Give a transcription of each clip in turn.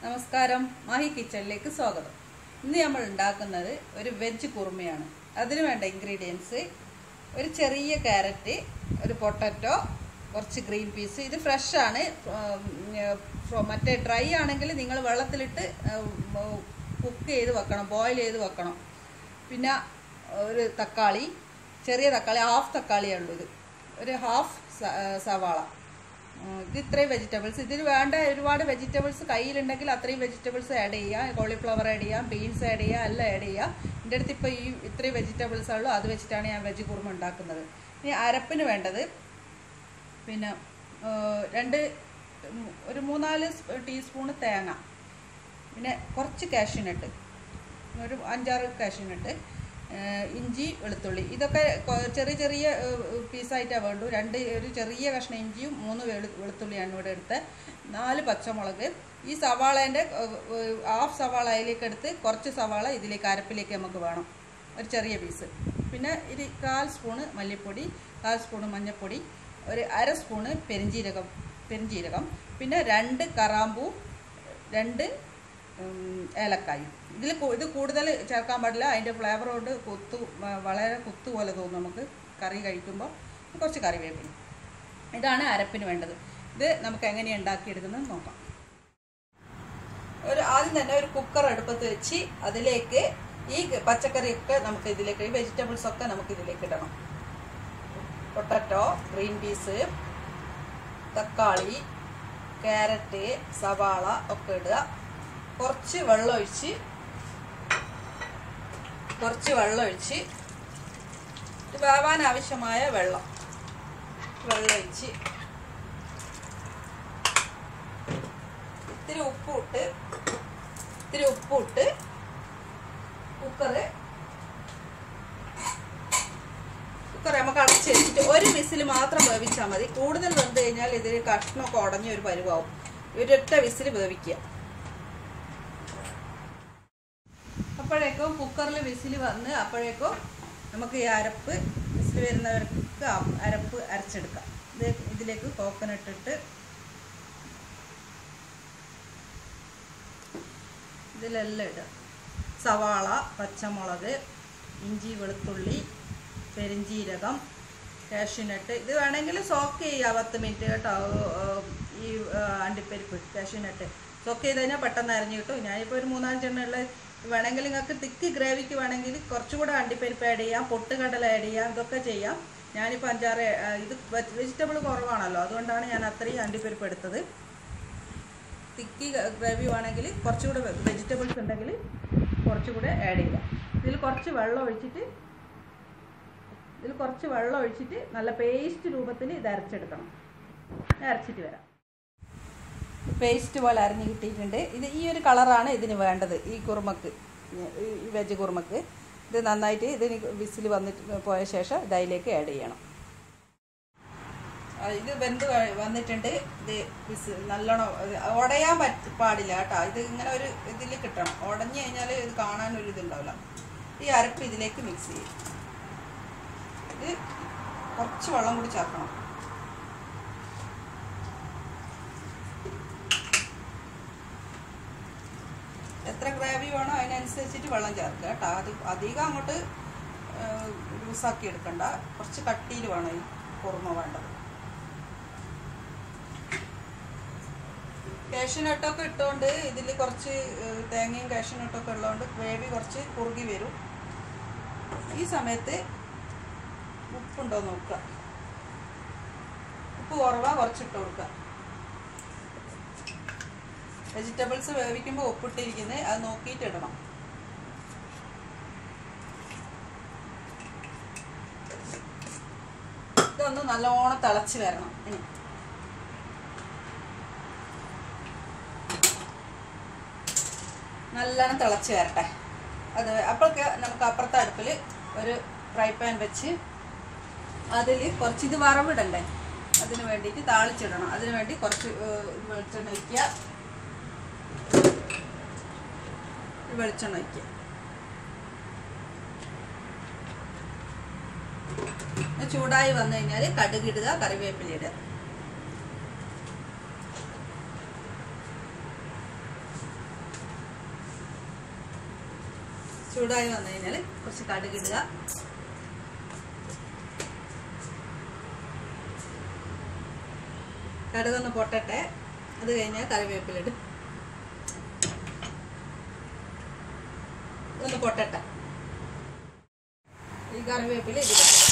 നമസ്കാരം മാഹി കിച്ചണിലേക്ക് സ്വാഗതം ഇന്ന് നമ്മൾ ഉണ്ടാക്കുന്നത് ഒരു വെജ് കുറുമയാണ് അതിന് വേണ്ട ഇൻഗ്രീഡിയൻസ് ഒരു ചെറിയ ക്യാരറ്റ് ഒരു പൊട്ടറ്റോ കുറച്ച് ഗ്രീൻ പീസ് ഇത് ഫ്രഷ് ആണ് ഉം, ഉം, മറ്റേ ഡ്രൈ ആണെങ്കിൽ നിങ്ങൾ വെള്ളത്തിലിട്ട് കുക്ക് ചെയ്ത് വെക്കണം ബോയിൽ ചെയ്ത് വെക്കണം പിന്നെ ഒരു തക്കാളി ചെറിയ തക്കാളി ഹാഫ് തക്കാളിയേ ഉള്ളൂ ഇത് ഒരു ഹാഫ് സവാള ഉം, ഇത് ഇത്രയും വെജിറ്റബിൾസ് ഇതിന് വേണ്ട ഒരുപാട് വെജിറ്റബിൾസ് കയ്യിലുണ്ടെങ്കിൽ അത്രയും വെജിറ്റബിൾസ് ആഡ് ചെയ്യാം കോളിഫ്ലവർ ആഡ് ചെയ്യാം ബീൻസ് ആഡ് ചെയ്യാം എല്ലാം ആഡ് ചെയ്യാം എൻ്റെ അടുത്ത് ഇപ്പോൾ ഈ ഇത്രയും വെജിറ്റബിൾസ് ഉള്ളൂ അത് വെച്ചിട്ടാണ് ഞാൻ വെജ് കുറുമ ഉണ്ടാക്കുന്നത് ഇനി അരപ്പിന് വേണ്ടത് പിന്നെ ആ, രണ്ട് ഉം, ഒരു മൂന്നാല് ടീസ്പൂണ് തേങ്ങ പിന്നെ കുറച്ച് കാഷ്യൂനട്ട് ഒരു അഞ്ചാറ് കാഷ്യൂനട്ട് ഇഞ്ചി വെളുത്തുള്ളി ഇതൊക്കെ കൊ- ചെറിയ ചെറിയ പീസായിട്ടാണ് വേണ്ടു രണ്ട് ഒരു ചെറിയ കഷ്ണം ഇഞ്ചിയും മൂന്ന് വെളു വെളുത്തുള്ളിയാണ് ഇവിടെ എടുത്ത് നാല് പച്ചമുളക് ഈ സവാളേൻ്റെ ഹാഫ് സവാള അതിലേക്ക് എടുത്ത് കുറച്ച് സവാള ഇതിലേക്ക് അരപ്പിലേക്ക് നമുക്ക് വേണം ഒരു ചെറിയ പീസ് പിന്നെ ഇത് കാൽ സ്പൂണ് മല്ലിപ്പൊടി കാൽ സ്പൂണ് മഞ്ഞൾപ്പൊടി ഒരു അര സ്പൂണ് പെരിഞ്ജീരകം പെരിഞ്ജീരകം പിന്നെ രണ്ട് കറാമ്പൂ രണ്ട് ഉം, ഏലക്കായും ഇതിൽ ഇത് കൂടുതൽ ചേർക്കാൻ പാടില്ല അതിൻ്റെ ഫ്ലേവർ കൊണ്ട് കുത്തു വ- വളരെ കുത്തു പോലെ തോന്നും നമുക്ക് കറി കഴിക്കുമ്പോൾ കുറച്ച് കറിവേപ്പില ഇതാണ് അരപ്പിന് വേണ്ടത് ഇത് നമുക്ക് എങ്ങനെയാണ് ഉണ്ടാക്കിയെടുക്കുന്നത് നോക്കാം ഒരു ആദ്യം തന്നെ ഒരു കുക്കർ അടുപ്പത്ത് വെച്ച് അതിലേക്ക് ഈ പച്ചക്കറിയൊക്കെ നമുക്ക് ഇതിലേക്ക് ഈ വെജിറ്റബിൾസ് ഒക്കെ നമുക്ക് ഇതിലേക്ക് ഇടണം പൊട്ടറ്റോ ഗ്രീൻ പീസ് തക്കാളി ക്യാരറ്റ് സവാള ഒക്കെ ഇടുക കുറച്ച് വെള്ളം ഒഴിച്ച് കുറച്ച് വെള്ളം ഒഴിച്ച് ഇത് വേവാൻ ആവശ്യമായ വെള്ളം വെള്ളം ഒഴിച്ച് ഇത്തിരി ഉപ്പ് ഇട്ട് ഇത്തിരി ഉപ്പ് ഇട്ട് കുക്കറ് കുക്കർ നമുക്ക് അടച്ച് വെച്ചിട്ട് ഒരു വിസിൽ മാത്രം വേവിച്ചാൽ മതി കൂടുതൽ വെന്ത് കഴിഞ്ഞാൽ ഇതിൽ കഷ്ണമൊക്കെ ഉടഞ്ഞ ഒരു പരുവാവും ഒരൊറ്റ വിസിൽ വേവിക്കുക അപ്പോഴേക്കും കുക്കറിൽ വിസിൽ വന്ന് അപ്പോഴേക്കും നമുക്ക് ഈ അരപ്പ് വിസിൽ വരുന്നവർക്ക് ആ അരപ്പ് അരച്ചെടുക്കാം ഇത് ഇതിലേക്ക് കോക്കനട്ട് ഇട്ട് ഇതിലെല്ലാം ഇടുക സവാള പച്ചമുളക് ഇഞ്ചി വെളുത്തുള്ളി പെരിഞ്ചീരകം കാഷ്യൂനട്ട് ഇത് വേണമെങ്കിൽ സോക്ക് ചെയ്യുക പത്ത് മിനിറ്റ് കേട്ടോ ഏർ ഈ ഏർ അണ്ടിപ്പരിപ്പ് കാഷ്യൂനട്ട് സോക്ക് ചെയ്ത് കഴിഞ്ഞാൽ പെട്ടെന്ന് അരിഞ്ഞ് കിട്ടും ഞാനിപ്പോൾ ഒരു മൂന്നാലഞ്ചെണ്ണം ഉള്ള വേണമെങ്കിൽ നിങ്ങൾക്ക് തിക്ക് ഗ്രേവിക്ക് വേണമെങ്കിൽ കുറച്ചുകൂടെ അണ്ടിപ്പരിപ്പ് ആഡ് ചെയ്യാം പൊട്ടുകടല ആഡ് ചെയ്യാം ഇതൊക്കെ ചെയ്യാം ഞാനിപ്പോൾ അഞ്ചാറ് ഏർ ഇത് വെജിറ്റബിൾ കുറവാണല്ലോ അതുകൊണ്ടാണ് ഞാൻ അത്രയും അണ്ടിപ്പരിപ്പ് എടുത്തത് തിക്കി ഗ്രേവി വേണമെങ്കിൽ കുറച്ചുകൂടെ വെജിറ്റബിൾസ് ഉണ്ടെങ്കിൽ കുറച്ചുകൂടെ ആഡ് ചെയ്യാം ഇതിൽ കുറച്ച് വെള്ളം ഒഴിച്ചിട്ട് ഇതിൽ കുറച്ച് വെള്ളം ഒഴിച്ചിട്ട് നല്ല പേസ്റ്റ് രൂപത്തിൽ ഇത് അരച്ചെടുക്കണം ഞാൻ അരച്ചിട്ട് വരാം പേസ്റ്റ് പോലെ അരഞ്ഞ് കിട്ടിയിട്ടുണ്ട് ഇത് ഈ ഒരു കളറാണ് ഇതിന് വേണ്ടത് ഈ കുറുമക്ക് ഈ വെജ് കുറുമക്ക് ഇത് നന്നായിട്ട് ഇതിന് വിസിൽ വന്നിട്ട് പോയ ശേഷം ഇത് അതിലേക്ക് ആഡ് ചെയ്യണം ആ, ഇത് വെന്ത് വ- വന്നിട്ടുണ്ട് ഇത് വിസ് നല്ലോണം ഇത് ഉടയാൻ പറ്റ പാടില്ല കേട്ടോ ഇത് ഇങ്ങനെ ഒരു ഇതിൽ കിട്ടണം ഉടഞ്ഞു കഴിഞ്ഞാൽ ഇത് കാണാൻ ഒരു ഇതുണ്ടാവില്ല ഈ അരപ്പ് ഇതിലേക്ക് മിക്സ് ചെയ്യും ഇത് കുറച്ച് വെള്ളം കൂടി ചേർക്കണം എത്ര ഗ്രേവി വേണോ അതിനനുസരിച്ചിട്ട് വെള്ളം ചേർക്കുക കേട്ടോ അത് അധികം അങ്ങോട്ട് ലൂസാക്കി എടുക്കണ്ട കുറച്ച് കട്ടിയിൽ വേണം ഈ കുറുമ വേണ്ടത് കാഷ്യൂനട്ടൊക്കെ ഇട്ടുകൊണ്ട് ഇതിൽ കുറച്ച് ഏഹ്, തേങ്ങയും കാഷ്യൂനട്ടൊക്കെ ഉള്ളതുകൊണ്ട് ഗ്രേവി കുറച്ച് കുറുകി വരും ഈ സമയത്ത് ഉപ്പുണ്ടോ നോക്കുക ഉപ്പ് കുറവാ കുറച്ചിട്ട് കൊടുക്കുക വെജിറ്റബിൾസ് വേവിക്കുമ്പോൾ ഉപ്പിട്ടിരിക്കുന്നത് അത് നോക്കിയിട്ട് ഇടണം ഇതൊന്ന് നല്ലോണം തിളച്ച് വരണം ഇനി നല്ലോണം തിളച്ച് വരട്ടെ അത് അപ്പോഴൊക്കെ നമുക്ക് അപ്പുറത്തെ അടുപ്പിൽ ഒരു ഫ്രൈ പാൻ വെച്ച് അതിൽ കുറച്ച് ഇത് വറവിടണ്ടേ അതിന് വേണ്ടിയിട്ട് താളിച്ചിടണം അതിന് വേണ്ടി കുറച്ച് ഏഹ്, വെളിച്ചെണ്ണ വയ്ക്കുക വെളിച്ചെണ്ണ വയ്ക്കുക ഇത് ചൂടായി വന്നു കഴിഞ്ഞാൽ കടുകിടുക കറിവേപ്പില ഇടുക ചൂടായി വന്നു കഴിഞ്ഞാൽ കുറച്ച് കടുക് ഇടുക കടുകൊന്ന് പൊട്ടട്ടെ അത് കഴിഞ്ഞാൽ കറിവേപ്പിലിടും ഒന്ന് പൊട്ടട്ടെ ഈ കറിവേപ്പില ഇതിലേക്ക്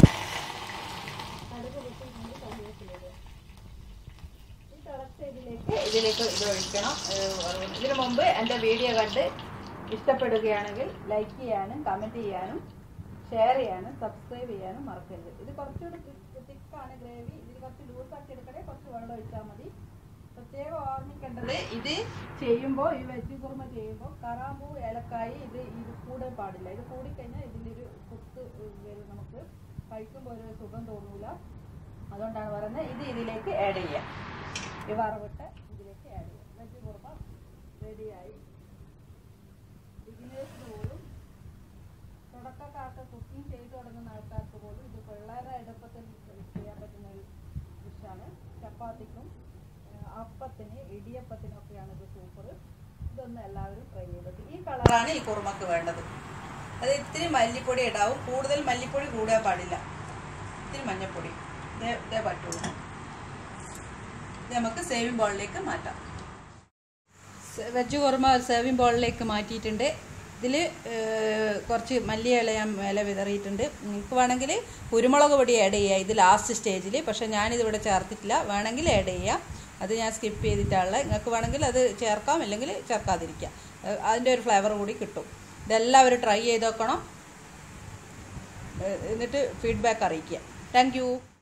ഇതിലേക്ക് ഇത് ഒഴിക്കണം ഏഹ് ഇതിനു മുമ്പ് എൻ്റെ വീഡിയോ കണ്ട് ഇഷ്ടപ്പെടുകയാണെങ്കിൽ ലൈക്ക് ചെയ്യാനും കമൻറ്റ് ചെയ്യാനും ഷെയർ ചെയ്യാനും സബ്സ്ക്രൈബ് ചെയ്യാനും മറക്കരുത് ഇത് കുറച്ചുകൂടി തിക്കാണ് ഗ്രേവി ഇതിൽ കുറച്ച് ലൂസാക്കി എടുക്കണേ കുറച്ച് വെള്ളം ഒഴിച്ചാൽ മതി പ്രത്യേകം ഓർമ്മിക്കേണ്ടത് ഇത് ചെയ്യുമ്പോൾ ഈ വെജ് കുറുമ ചെയ്യുമ്പോൾ കറാമ്പൂ ഏലക്കായി ഇത് ഇത് കൂടെ പാടില്ല ഇത് കൂടിക്കഴിഞ്ഞാൽ ഇതിലൊരു കുത്ത് വരും നമുക്ക് കഴിക്കുമ്പോൾ ഒരു സുഖം തോന്നൂല അതുകൊണ്ടാണ് പറയുന്നത് ഇത് ഇതിലേക്ക് ആഡ് ചെയ്യാം ഈ വറവിട്ട് ഇതിലേക്ക് ആഡ് ചെയ്യാം വെജ് കുറുമ റെഡിയായി ബിഗിനേഴ്സിന് പോലും തുടക്കക്കാർക്ക് കുക്കിംഗ് ചെയ്തു തുടങ്ങുന്ന ആൾക്കാർക്ക് പോലും ഇത് പിള്ളേരുടെ എളുപ്പത്തിൽ ചെയ്യാൻ പറ്റുന്ന ഒരു ഡിഷാണ് ചപ്പാത്തിക്കും ഏഹ് അപ്പത്തിന് ഇടിയപ്പത്തിനൊക്കെയാണ് ഇത് സൂപ്പർ ഇതൊന്ന് എല്ലാവരും ട്രൈ ചെയ്തത് ഈ കളറാണ് ഈ കുറുമക്ക് വേണ്ടത് അത് ഇത്തിരി മല്ലിപ്പൊടി ഇടാവും കൂടുതൽ മല്ലിപ്പൊടി കൂടാൻ പാടില്ല ഇത്തിരി മഞ്ഞൾപ്പൊടി ഇതേ ഇതേ പറ്റുള്ളൂ ഇത് നമുക്ക് സേവിങ് ബോളിലേക്ക് മാറ്റാം വെജ് കുറുമ സേവിങ് ബോളിലേക്ക് മാറ്റിയിട്ടുണ്ട് ഇതിൽ കുറച്ച് മല്ലിയില ഞാൻ മേലെ വിതറിയിട്ടുണ്ട് നിങ്ങൾക്ക് വേണമെങ്കിൽ കുരുമുളക് പൊടി ആഡ് ചെയ്യുക ഇത് ലാസ്റ്റ് സ്റ്റേജിൽ പക്ഷേ ഞാനിതിവിടെ ചേർത്തിട്ടില്ല വേണമെങ്കിൽ ആഡ് ചെയ്യാം അത് ഞാൻ സ്കിപ്പ് ചെയ്തിട്ടുള്ള നിങ്ങൾക്ക് വേണമെങ്കിൽ അത് ചേർക്കാം അല്ലെങ്കിൽ ചേർക്കാതിരിക്കാം ഏഹ് അതിൻ്റെ ഒരു ഫ്ലേവർ കൂടി കിട്ടും ഇതെല്ലാവരും ട്രൈ ചെയ്ത് നോക്കണം ഏഹ് എന്നിട്ട് ഫീഡ്ബാക്ക് അറിയിക്കുക താങ്ക്